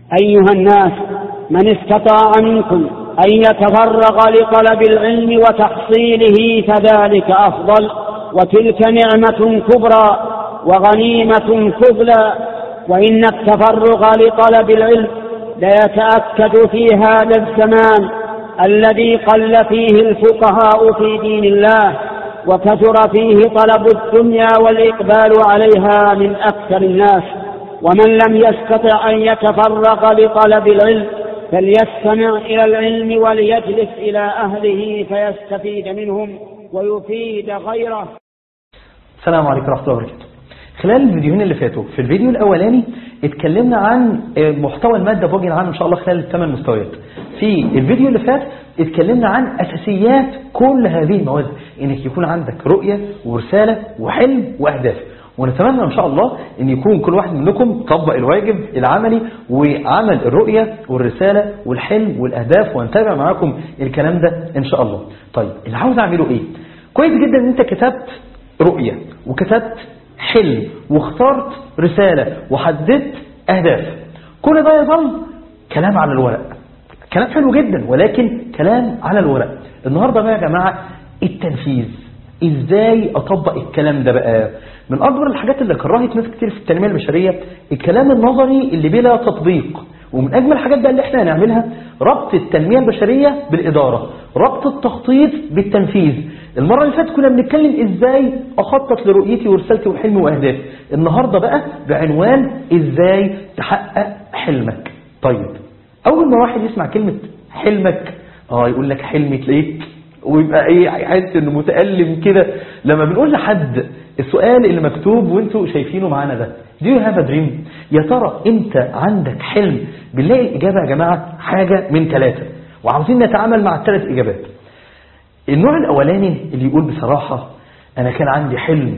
أيها الناس من استطاع منكم أن يتفرغ لطلب العلم وتحصيله فذلك أفضل وتلك نعمة كبرى وغنيمة فضلى وإن التفرغ لطلب العلم ليتأكد في هذا الزمان الذي قل فيه الفقهاء في دين الله وكثر فيه طلب الدنيا والإقبال عليها من أكثر الناس ومن لم يستطع أن يتفرغ لطلب العلم فليستمع إلى العلم وليجلس إلى أهله فيستفيد منهم ويفيد غيره السلام عليكم ورحمة الله وبركاته خلال الفيديوهين اللي فاتوا في الفيديو الأولاني اتكلمنا عن محتوى المادة بوجه عام إن شاء الله خلال الثمان مستويات في الفيديو اللي فات اتكلمنا عن أساسيات كل هذه المواد إنك يكون عندك رؤية ورسالة وحلم وأهداف ونتمنى إن شاء الله أن يكون كل واحد منكم طبق الواجب العملي وعمل الرؤية والرسالة والحلم والأهداف وانتابع معاكم الكلام ده إن شاء الله طيب اللي عاوز أعمله إيه كويس جدا أن أنت كتبت رؤية وكتبت حلم واخترت رسالة وحددت أهداف كل ده يظل كلام على الورق كلام حلو جدا ولكن كلام على الورق النهاردة بقى يا جماعة التنفيذ ازاي اطبق الكلام ده بقى من اكبر الحاجات اللي كرهت ناس كتير في التنمية البشرية الكلام النظري اللي بلا تطبيق ومن اجمل الحاجات بقى اللي احنا هنعملها ربط التنمية البشرية بالادارة ربط التخطيط بالتنفيذ المرة اللي فاتت كنا بنتكلم ازاي اخطط لرؤيتي ورسالتي وحلمي واهدافي النهاردة بقى بعنوان ازاي تحقق حلمك طيب اول ما واحد يسمع كلمة حلمك اه يقول لك حلمي تلاقيه ويبقى ايه يحس انه متألم كده لما بنقول لحد السؤال اللي مكتوب وانتوا شايفينه معانا ده do you have a dream يا ترى انت عندك حلم بنلاقي الاجابة يا جماعة حاجة من ثلاثة وعاوزين نتعامل مع الثلاث اجابات النوع الاولاني اللي يقول بصراحة انا كان عندي حلم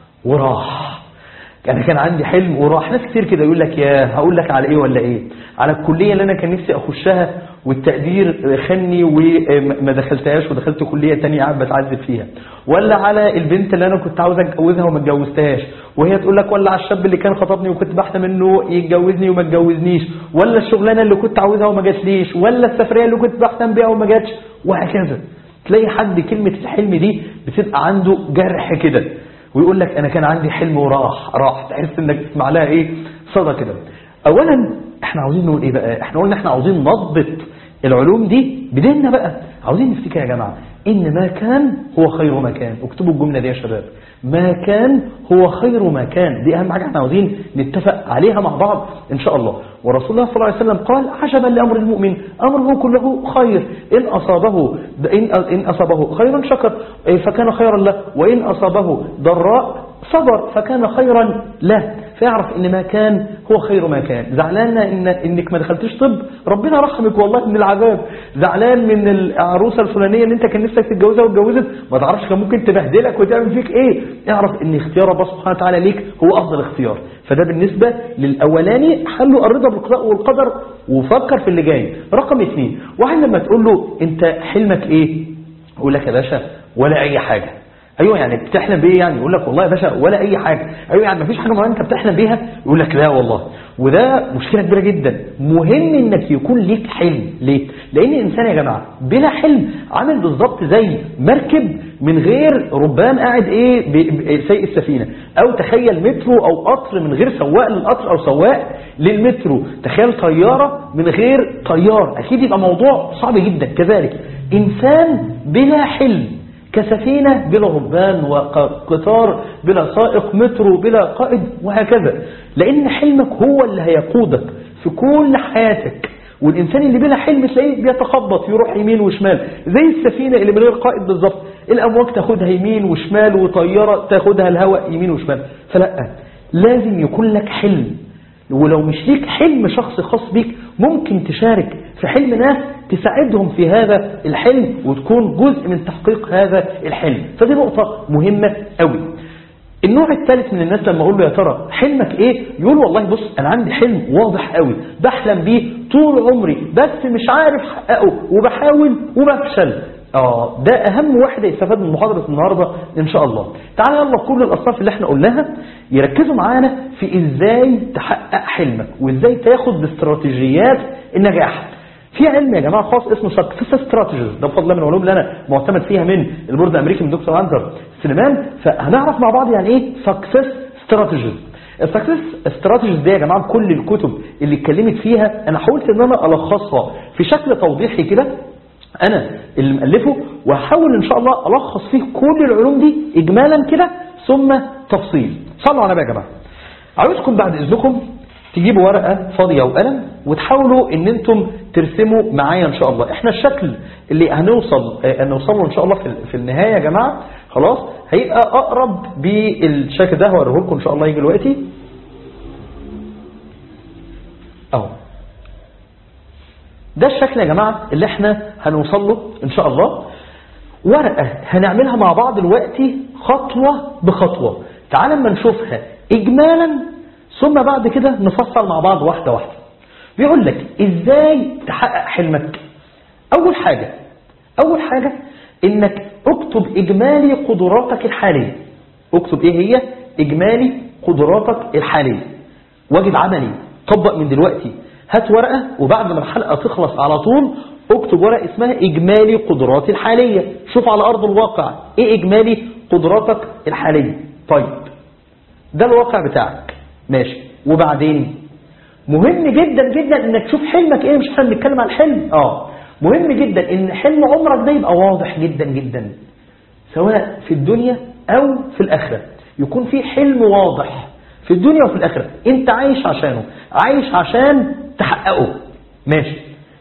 وراح انا كان عندي حلم وراح ناس كتير كده يقول لك يا هقول لك على ايه ولا ايه على الكلية اللي انا كان نفسي اخشها والتقدير خني وما دخلتهاش ودخلت كلية تانية قاعد بتعذب فيها ولا على البنت اللي انا كنت عاوز اتجوزها وما اتجوزتهاش وهي تقول لك ولا على الشاب اللي كان خطبني وكنت بحلم انه يتجوزني وما اتجوزنيش ولا الشغلانه اللي كنت عاوزها وما جاتليش ولا السفريه اللي كنت بحلم بيها وما جاتش وهكذا تلاقي حد كلمة الحلم دي بتبقى عنده جرح كده ويقول لك انا كان عندي حلم وراح راح تحس انك تسمع لها ايه صدى كده اولا احنا عاوزين نقول ايه بقى احنا قلنا احنا عاوزين نضبط العلوم دي بديننا بقى عاوزين نفتكر يا جماعة إن ما كان هو خير ما كان اكتبوا الجملة دي يا شباب ما كان هو خير ما كان دي أهم حاجة احنا عاوزين نتفق عليها مع بعض إن شاء الله ورسول الله صلى الله عليه وسلم قال عجبا لأمر المؤمن أمره كله خير إن أصابه إن, إن أصابه خيرا شكر فكان خيرا له وإن أصابه ضراء صبر فكان خيرا له فيعرف ان ما كان هو خير ما كان زعلان إن انك ما دخلتش طب ربنا رحمك والله من العذاب زعلان من العروسه الفلانيه اللي انت كان نفسك تتجوزها واتجوزت ما تعرفش كان ممكن تبهدلك وتعمل فيك ايه اعرف ان اختيار الله سبحانه وتعالى ليك هو افضل اختيار فده بالنسبه للاولاني حله الرضا بالقضاء والقدر وفكر في اللي جاي رقم اثنين واحد لما تقول له انت حلمك ايه يقول لك يا باشا ولا اي حاجه ايوه يعني بتحلم بايه يعني يقول لك والله يا باشا ولا اي حاجه ايوه يعني مفيش حاجه معينه انت بتحلم بيها يقول لك لا والله وده مشكله كبيره جدا مهم انك يكون ليك حلم ليه لان الانسان يا جماعه بلا حلم عامل بالظبط زي مركب من غير ربان قاعد ايه سايق السفينه او تخيل مترو او قطر من غير سواق للقطر او سواق للمترو تخيل طياره من غير طيار اكيد يبقى موضوع صعب جدا كذلك انسان بلا حلم كسفينة بلا ربان وقطار بلا سائق مترو بلا قائد وهكذا لأن حلمك هو اللي هيقودك في كل حياتك والإنسان اللي بلا حلم تلاقيه بيتخبط يروح يمين وشمال زي السفينة اللي من غير قائد بالظبط الأمواج تاخدها يمين وشمال وطيارة تاخدها الهواء يمين وشمال فلا لازم يكون لك حلم ولو مش ليك حلم شخص خاص بيك ممكن تشارك في حلم ناس تساعدهم في هذا الحلم وتكون جزء من تحقيق هذا الحلم فدي نقطة مهمة قوي النوع الثالث من الناس لما اقول له يا ترى حلمك ايه يقول والله بص انا عندي حلم واضح قوي بحلم بيه طول عمري بس مش عارف احققه وبحاول وبفشل اه ده اهم واحد يستفاد من محاضرة النهاردة ان شاء الله تعالى يلا كل الاصناف اللي احنا قلناها يركزوا معانا في ازاي تحقق حلمك وازاي تاخد باستراتيجيات النجاح في علم يا جماعة خاص اسمه سكسس استراتيجيز ده بفضل الله من العلوم اللي انا معتمد فيها من البورد الامريكي من دكتور عنتر سليمان فهنعرف مع بعض يعني ايه سكسس استراتيجيز السكسس استراتيجيز دي يا جماعة كل الكتب اللي اتكلمت فيها انا حاولت ان انا الخصها في شكل توضيحي كده انا اللي مؤلفه وهحاول ان شاء الله الخص فيه كل العلوم دي اجمالا كده ثم تفصيل صلوا على النبي يا جماعه عاوزكم بعد اذنكم تجيبوا ورقه فاضيه وقلم وتحاولوا ان انتم ترسموا معايا ان شاء الله احنا الشكل اللي هنوصل آه، نوصله ان شاء الله في في النهايه يا جماعه خلاص هيبقى اقرب بالشكل ده هوريه لكم ان شاء الله يجي دلوقتي اهو ده الشكل يا جماعة اللي احنا هنوصل له ان شاء الله ورقة هنعملها مع بعض دلوقتي خطوة بخطوة تعال اما نشوفها اجمالا ثم بعد كده نفصل مع بعض واحدة واحدة بيقول لك ازاي تحقق حلمك اول حاجة اول حاجة انك اكتب اجمالي قدراتك الحالية اكتب ايه هي اجمالي قدراتك الحالية واجب عملي طبق من دلوقتي هات ورقة وبعد ما الحلقة تخلص على طول اكتب ورقة اسمها إجمالي قدراتي الحالية شوف على أرض الواقع إيه إجمالي قدراتك الحالية طيب ده الواقع بتاعك ماشي وبعدين مهم جدا جدا انك تشوف حلمك ايه مش احنا بنتكلم عن الحلم اه مهم جدا ان حلم عمرك ده يبقى واضح جدا جدا سواء في الدنيا او في الاخره يكون في حلم واضح في الدنيا وفي الاخره انت عايش عشانه عايش عشان تحققه ماشي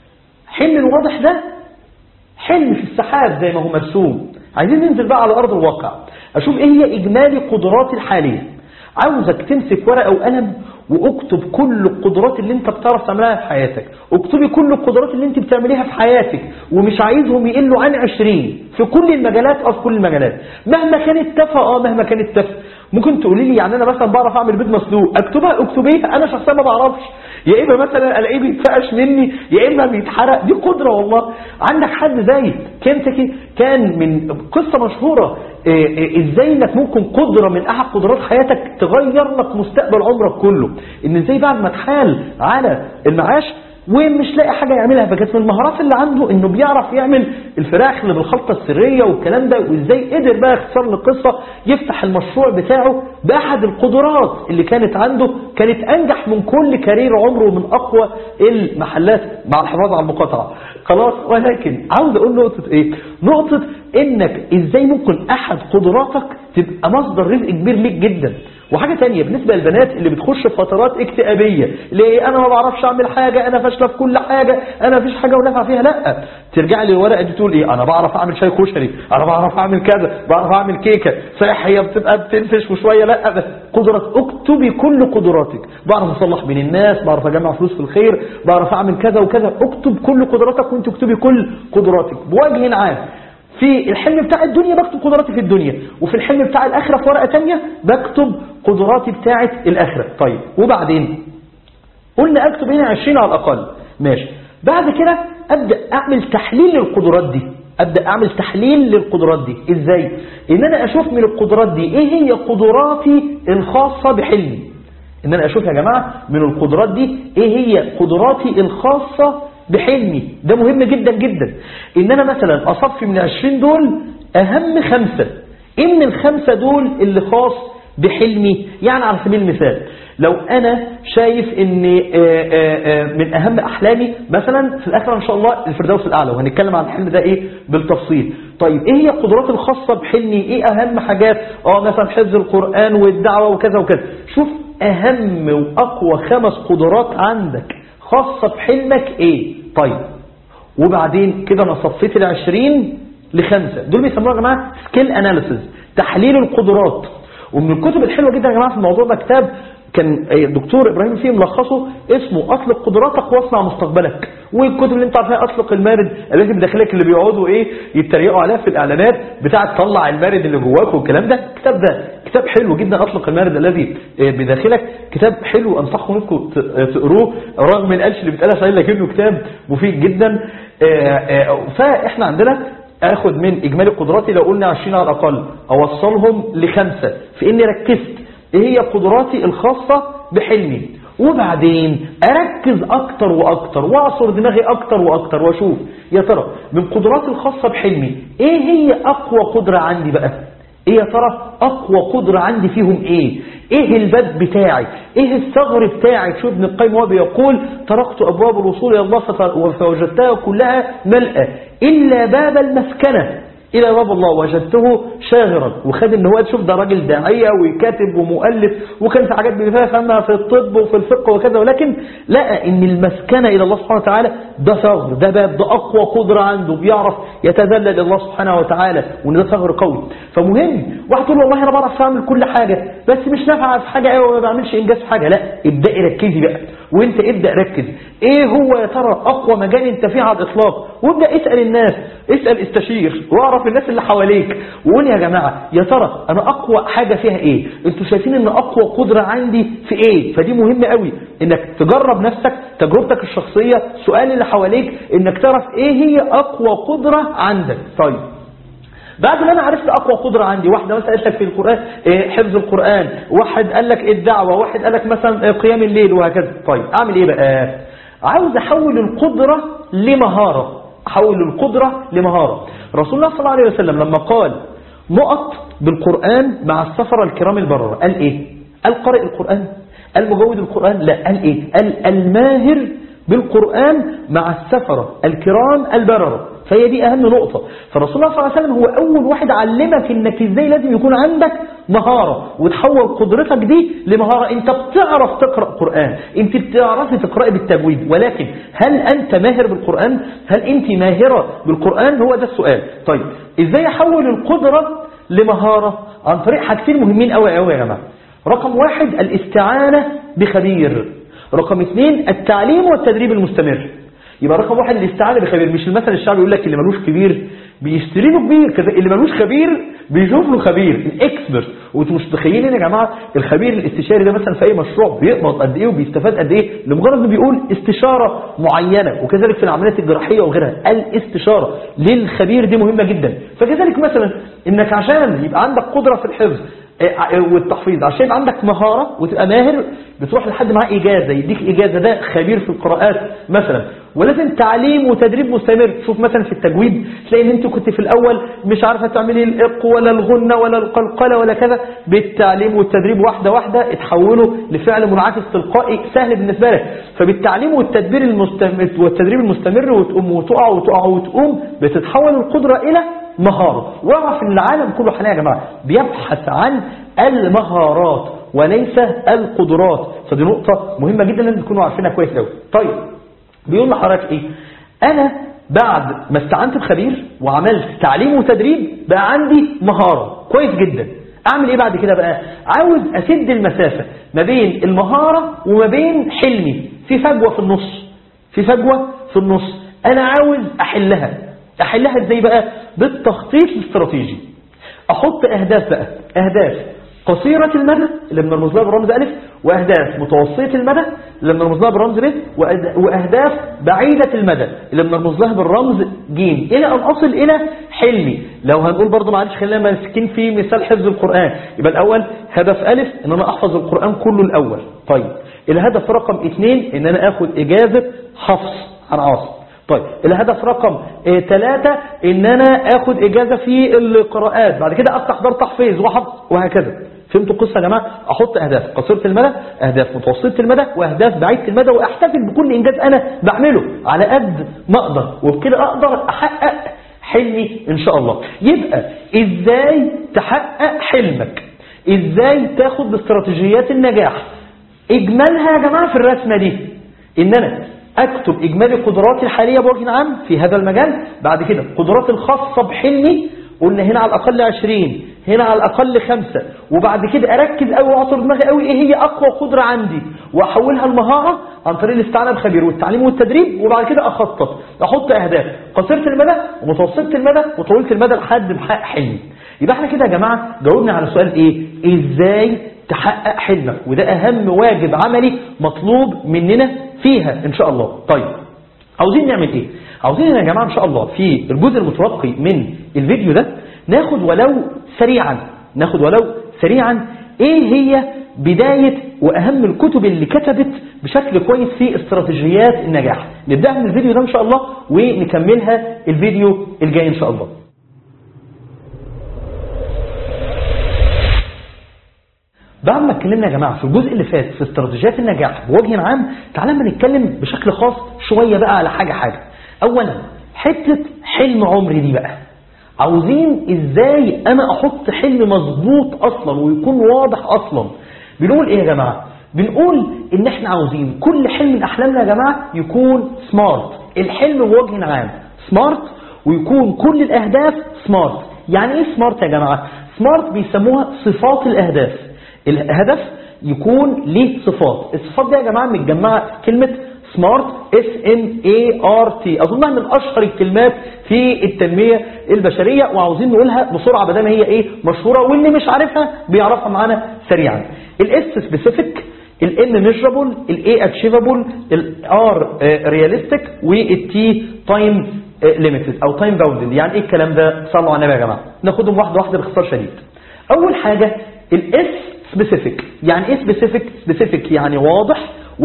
حلم الواضح ده حلم في السحاب زي ما هو مرسوم عايزين ننزل بقى على أرض الواقع أشوف إيه هي إجمالي قدراتي الحالية عاوزك تمسك ورقة وقلم واكتب كل القدرات اللي انت بتعرف تعملها في حياتك اكتبي كل القدرات اللي انت بتعمليها في حياتك ومش عايزهم يقلوا عن 20 في كل المجالات او في كل المجالات مهما كانت تافهه اه مهما كانت تافهه ممكن تقولي لي يعني انا مثلا بعرف اعمل بيض مسلوق اكتبها اكتبيها انا شخصيا ما بعرفش يا اما مثلا الاقيه بيتفقش مني يا اما بيتحرق دي قدره والله عندك حد زي كنتكي كان من قصه مشهوره إيه إيه ازاي انك ممكن قدره من احد قدرات حياتك تغير لك مستقبل عمرك كله ان ازاي بعد ما تحال على المعاش ومش لاقي حاجة يعملها فكانت من المهارات اللي عنده انه بيعرف يعمل الفراخ اللي بالخلطة السرية والكلام ده وازاي قدر بقى اختصار القصة يفتح المشروع بتاعه باحد القدرات اللي كانت عنده كانت انجح من كل كارير عمره من اقوى المحلات مع الحفاظ على المقاطعة خلاص ولكن عاوز اقول نقطة ايه نقطة انك ازاي ممكن احد قدراتك تبقى مصدر رزق كبير ليك جدا وحاجة تانية بالنسبة للبنات اللي بتخش في فترات اكتئابية ليه انا ما بعرفش اعمل حاجة انا فاشلة في كل حاجة انا مفيش حاجة ونافع فيها لا ترجع لي الورقة دي تقول ايه انا بعرف اعمل شاي كشري انا بعرف اعمل كذا بعرف اعمل كيكة صحيح هي بتبقى بتنفش وشوية لا بس قدرات اكتبي كل قدراتك بعرف اصلح بين الناس بعرف اجمع فلوس في الخير بعرف اعمل كذا وكذا اكتب كل قدراتك وانت اكتبي كل قدراتك بوجه عام في الحلم بتاع الدنيا بكتب قدراتي في الدنيا وفي الحلم بتاع الآخرة في ورقة تانية بكتب قدراتي بتاعة الآخرة طيب وبعدين قلنا أكتب هنا 20 على الأقل ماشي بعد كده أبدأ أعمل تحليل للقدرات دي أبدأ أعمل تحليل للقدرات دي إزاي إن أنا أشوف من القدرات دي إيه هي قدراتي الخاصة بحلمي إن أنا أشوف يا جماعة من القدرات دي إيه هي قدراتي الخاصة بحلمي ده مهم جدا جدا ان انا مثلا اصفي من العشرين دول اهم خمسة ايه من الخمسة دول اللي خاص بحلمي يعني على سبيل المثال لو انا شايف ان آآ آآ من اهم احلامي مثلا في الاخره ان شاء الله الفردوس الاعلى وهنتكلم عن الحلم ده ايه بالتفصيل طيب ايه هي القدرات الخاصه بحلمي ايه اهم حاجات اه مثلا حفظ القران والدعوه وكذا وكذا شوف اهم واقوى خمس قدرات عندك خاصة بحلمك ايه طيب وبعدين كده انا صفيت العشرين لخمسة دول بيسموها يا جماعة سكيل اناليسز تحليل القدرات ومن الكتب الحلوة جدا يا جماعة في الموضوع ده كتاب كان الدكتور ابراهيم فيه ملخصه اسمه اطلق قدراتك واصنع مستقبلك والكتب اللي انت عارفها اطلق المارد الذي بداخلك اللي بيقعدوا ايه يتريقوا عليها في الاعلانات بتاعه طلع المارد اللي جواك والكلام ده الكتاب ده كتاب حلو جدا اطلق المارد الذي بداخلك كتاب حلو انصحكم انكم تقروه رغم القلش اللي بيتقال عشان لكنه كتاب مفيد جدا فاحنا عندنا اخد من اجمالي قدراتي لو قلنا 20 على الاقل اوصلهم لخمسة في اني ركزت ايه هي قدراتي الخاصة بحلمي وبعدين اركز اكتر واكتر واعصر دماغي اكتر واكتر واشوف يا ترى من قدراتي الخاصة بحلمي ايه هي اقوى قدرة عندي بقى ايه يا ترى اقوى قدرة عندي فيهم ايه ايه الباب بتاعي ايه الثغر بتاعي شوف ابن القيم وهو بيقول تركت ابواب الوصول الى الله فوجدتها كلها ملأى الا باب المسكنة الى باب الله وجدته شاغرا وخد ان هو تشوف ده راجل داعيه وكاتب ومؤلف وكان في حاجات بيفهمها في الطب وفي الفقه وكذا ولكن لقى ان المسكنه الى الله سبحانه وتعالى ده ثغر ده باب ده اقوى قدره عنده بيعرف يتذلل الى الله سبحانه وتعالى وان ده ثغر قوي فمهم واحد يقول والله انا بعرف اعمل كل حاجه بس مش نافعه في حاجه قوي وما بعملش انجاز في حاجه لا ابداي ركزي بقى وانت ابدا ركز ايه هو يا ترى اقوى مجال انت فيه على الاطلاق وابدا اسال الناس اسال استشير واعرف الناس اللي حواليك وقول يا جماعه يا ترى انا اقوى حاجه فيها ايه انتوا شايفين ان اقوى قدره عندي في ايه فدي مهمه قوي انك تجرب نفسك تجربتك الشخصيه سؤال اللي حواليك انك تعرف ايه هي اقوى قدره عندك طيب بعد ما انا عرفت اقوى قدرة عندي واحدة مثلا قالت لك في القرآن إيه، حفظ القرآن واحد قال لك الدعوة واحد قال لك مثلا قيام الليل وهكذا طيب اعمل ايه بقى عاوز احول القدرة لمهارة احول القدرة لمهارة رسول الله صلى الله عليه وسلم لما قال نقط بالقرآن مع السفر الكرام البررة قال ايه قال قارئ القرآن قال مجود القرآن لا قال ايه قال الماهر بالقرآن مع السفرة الكرام البررة فهي دي أهم نقطة فرسول الله صلى الله عليه وسلم هو أول واحد علمك إنك إزاي لازم يكون عندك مهارة وتحول قدرتك دي لمهارة أنت بتعرف تقرأ قرآن أنت بتعرفي تقرأي بالتجويد ولكن هل أنت ماهر بالقرآن هل أنت ماهرة بالقرآن هو ده السؤال طيب إزاي أحول القدرة لمهارة عن طريق حاجتين مهمين قوي قوي يا جماعة رقم واحد الاستعانة بخبير رقم اثنين التعليم والتدريب المستمر يبقى رقم واحد الاستعانة بخبير مش المثل الشعبي يقول لك اللي ملوش كبير بيشتري له كبير كذا اللي ملوش خبير بيشوف له خبير الاكسبرت وانتوا مش متخيلين يا جماعه الخبير الاستشاري ده مثلا في اي مشروع بيقبض قد ايه وبيستفاد قد ايه لمجرد انه بيقول استشاره معينه وكذلك في العمليات الجراحيه وغيرها الاستشاره للخبير دي مهمه جدا فكذلك مثلا انك عشان يبقى عندك قدره في الحفظ والتحفيظ عشان يبقى عندك مهارة وتبقى ماهر بتروح لحد معاه إجازة يديك إجازة ده خبير في القراءات مثلا ولازم تعليم وتدريب مستمر شوف مثلا في التجويد تلاقي ان انت كنت في الأول مش عارفة تعملي الإق ولا الغنة ولا القلقلة ولا كذا بالتعليم والتدريب واحدة واحدة اتحولوا لفعل منعكس تلقائي سهل بالنسبة لك فبالتعليم والتدبير المستمر والتدريب المستمر وتقوم وتقع وتقع وتقوم بتتحول القدرة إلى مهارة واعرف ان العالم كله حاليا يا جماعة بيبحث عن المهارات وليس القدرات فدي نقطة مهمة جدا لازم تكونوا عارفينها كويس قوي طيب بيقول لحضرتك ايه انا بعد ما استعنت بخبير وعملت تعليم وتدريب بقى عندي مهارة كويس جدا اعمل ايه بعد كده بقى عاوز اسد المسافة ما بين المهارة وما بين حلمي في فجوة في النص في فجوة في النص انا عاوز احلها احلها ازاي بقى بالتخطيط الاستراتيجي احط اهداف بقى اهداف قصيرة المدى اللي بنرمز لها برمز ألف وأهداف متوسطة المدى اللي بنرمز لها برمز ب وأهداف بعيدة المدى اللي بنرمز لها بالرمز ج إلى أن أصل إلى حلمي لو هنقول برضو معلش خلينا ماسكين في مثال حفظ القرآن يبقى الأول هدف ألف إن أنا أحفظ القرآن كله الأول طيب الهدف رقم اثنين إن أنا أخد إجازة حفظ عن عاصم طيب الهدف رقم ثلاثة ان انا اخد اجازة في القراءات بعد كده افتح دار تحفيظ وحفظ وهكذا فهمتوا القصة يا جماعة احط اهداف قصيرة المدى اهداف متوسطة المدى واهداف بعيدة المدى واحتفل بكل انجاز انا بعمله على قد ما اقدر وبكده اقدر احقق حلمي ان شاء الله يبقى ازاي تحقق حلمك ازاي تاخد باستراتيجيات النجاح اجمالها يا جماعة في الرسمة دي ان انا اكتب اجمالي قدراتي الحالية بوجه عام في هذا المجال بعد كده قدراتي الخاصة بحلمي قلنا هنا على الاقل 20 هنا على الاقل خمسة وبعد كده اركز قوي واعصر دماغي قوي ايه هي اقوى قدرة عندي واحولها لمهارة عن طريق الاستعانة بخبير والتعليم والتدريب وبعد كده اخطط احط اهداف قصيرة المدى ومتوسطة المدى وطويلة المدى لحد ما احقق حلمي يبقى احنا كده يا جماعة جاوبنا على سؤال ايه ازاي تحقق حلمك وده اهم واجب عملي مطلوب مننا فيها ان شاء الله طيب عاوزين نعمل ايه عاوزين يا جماعة ان شاء الله في الجزء المتبقي من الفيديو ده ناخد ولو سريعا ناخد ولو سريعا ايه هي بداية واهم الكتب اللي كتبت بشكل كويس في استراتيجيات النجاح نبدأ من الفيديو ده ان شاء الله ونكملها الفيديو الجاي ان شاء الله بعد ما اتكلمنا يا جماعة في الجزء اللي فات في استراتيجيات النجاح بوجه عام تعالى ما نتكلم بشكل خاص شوية بقى على حاجة حاجة اولا حتة حلم عمري دي بقى عاوزين ازاي انا احط حلم مظبوط اصلا ويكون واضح اصلا بنقول ايه يا جماعة بنقول ان احنا عاوزين كل حلم من احلامنا يا جماعة يكون سمارت الحلم بوجه عام سمارت ويكون كل الاهداف سمارت يعني ايه سمارت يا جماعة سمارت بيسموها صفات الاهداف الهدف يكون ليه صفات الصفات دي يا جماعة متجمعة كلمة سمارت اس ام اي ار تي اظنها من اشهر الكلمات في التنمية البشرية وعاوزين نقولها بسرعة بدل هي ايه مشهورة واللي مش عارفها بيعرفها معانا سريعا الاس سبيسيفيك الان ميجرابل الاي اتشيفابل الار رياليستيك والتي تايم ليميتد او تايم باوندد يعني ايه الكلام ده صلوا على النبي يا جماعه ناخدهم واحده واحده باختصار شديد اول حاجه الاس سبيسيفيك يعني ايه سبيسيفيك سبيسيفيك يعني واضح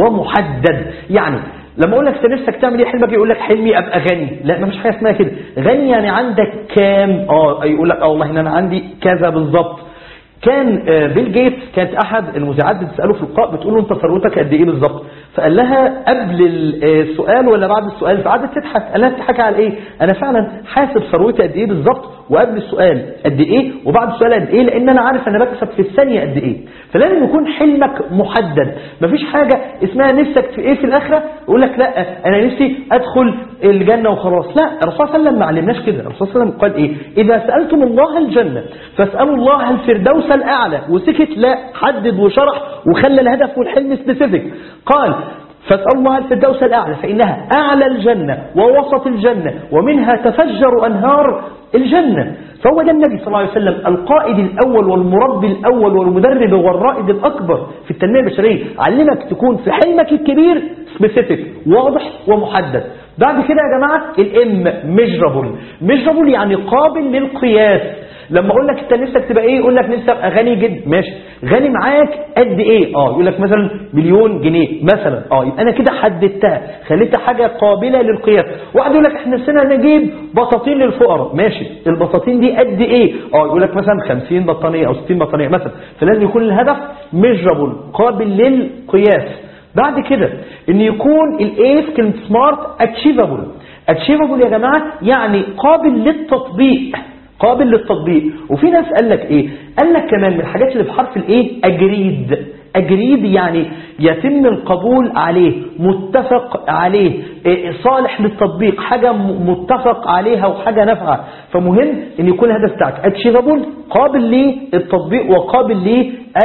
ومحدد يعني لما اقول لك انت نفسك تعمل ايه حلمك يقول لك حلمي ابقى غني لا ما فيش حاجه اسمها كده غني يعني عندك كام اه يقول لك اه والله ان انا عندي كذا بالظبط كان بيل جيتس كانت احد المذيعات بتساله في اللقاء بتقول له انت ثروتك قد ايه بالظبط فقال لها قبل السؤال ولا بعد السؤال فقعدت تضحك قال لها تضحك على ايه انا فعلا حاسب ثروتي قد ايه بالظبط وقبل السؤال قد ايه وبعد السؤال قد ايه لان انا عارف انا بكسب في الثانيه قد ايه فلازم يكون حلمك محدد مفيش حاجه اسمها نفسك في ايه في الاخره يقول لك لا انا نفسي ادخل الجنه وخلاص لا الرسول صلى الله عليه وسلم ما علمناش كده الرسول صلى الله عليه وسلم قال ايه اذا سالتم الله الجنه فاسالوا الله الفردوس الاعلى وسكت لا حدد وشرح وخلى الهدف والحلم سبيسيفيك قال فاسأل الله الفردوس الأعلى فإنها أعلى الجنة ووسط الجنة ومنها تفجر أنهار الجنة فهو ده النبي صلى الله عليه وسلم القائد الأول والمربي الأول والمدرب والرائد الأكبر في التنمية البشرية علمك تكون في حلمك الكبير سبيسيفيك واضح ومحدد بعد كده يا جماعة الام ميجرابل ميجرابل يعني قابل للقياس لما اقول لك انت نفسك تبقى ايه يقول لك نفسك ابقى غني جدا ماشي غني معاك قد ايه اه يقول لك مثلا مليون جنيه مثلا اه يبقى انا كده حددتها خليتها حاجه قابله للقياس واحد يقول لك احنا نفسنا نجيب بطاطين للفقراء ماشي البطاطين دي قد ايه اه يقول لك مثلا 50 بطانيه او 60 بطانيه مثلا فلازم يكون الهدف ميجرابل قابل للقياس بعد كده ان يكون الايه في كلمه سمارت اتشيفابل اتشيفابل يا جماعه يعني قابل للتطبيق قابل للتطبيق وفي ناس قال لك ايه قال لك كمان من الحاجات اللي بحرف الايه اجريد اجريد يعني يتم القبول عليه متفق عليه إيه صالح للتطبيق حاجة متفق عليها وحاجة نافعة فمهم ان يكون الهدف بتاعك اتشيفابل قابل للتطبيق وقابل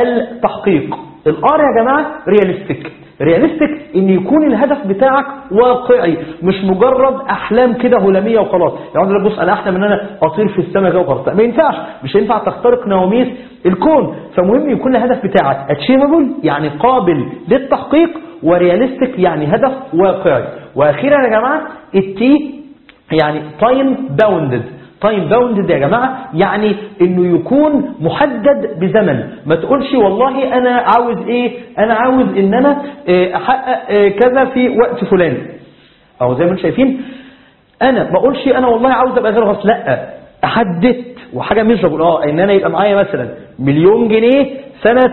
للتحقيق الار يا جماعة رياليستيك رياليستيك ان يكون الهدف بتاعك واقعي مش مجرد احلام كده هلاميه وخلاص يعني يقول لك بص انا احلم ان انا اطير في السماء كده وخلاص ما ينفعش مش هينفع تخترق نواميس الكون فمهم يكون الهدف بتاعك اتشيفابل يعني قابل للتحقيق ورياليستيك يعني هدف واقعي واخيرا يا جماعه التي يعني تايم باوندد تايم باوندد يا جماعة يعني انه يكون محدد بزمن ما تقولش والله انا عاوز ايه انا عاوز ان انا احقق كذا في وقت فلاني او زي ما انتم شايفين انا ما اقولش انا والله عاوز ابقى غير غص لا احددت وحاجة مش بقول اه ان انا يبقى معايا مثلا مليون جنيه سنة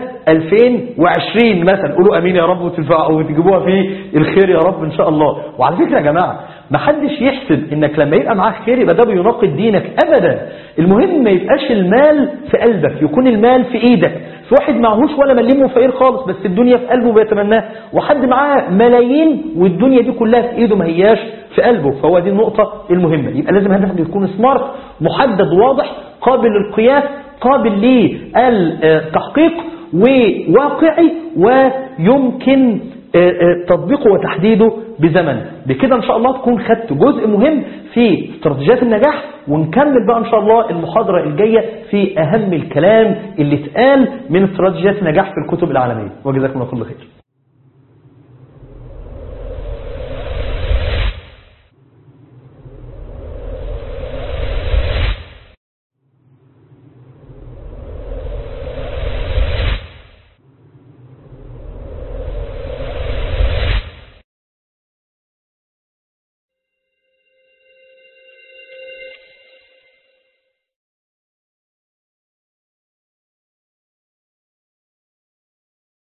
2020 مثلا قولوا امين يا رب وتنفعوا وتجيبوها في الخير يا رب ان شاء الله وعلى فكرة يا جماعة ما حدش يحسب انك لما يبقى معاك خير يبقى ده بيناقض دينك ابدا المهم ما يبقاش المال في قلبك يكون المال في ايدك في واحد معهوش ولا مليم وفقير خالص بس الدنيا في قلبه بيتمناها وحد معاه ملايين والدنيا دي كلها في ايده ما هياش في قلبه فهو دي النقطة المهمة يبقى لازم هدفك يكون سمارت محدد واضح قابل للقياس قابل للتحقيق وواقعي ويمكن تطبيقه وتحديده بزمن بكده ان شاء الله تكون خدت جزء مهم في استراتيجيات النجاح ونكمل بقى ان شاء الله المحاضرة الجاية في اهم الكلام اللي اتقال من استراتيجيات النجاح في الكتب العالمية وجزاكم الله كل خير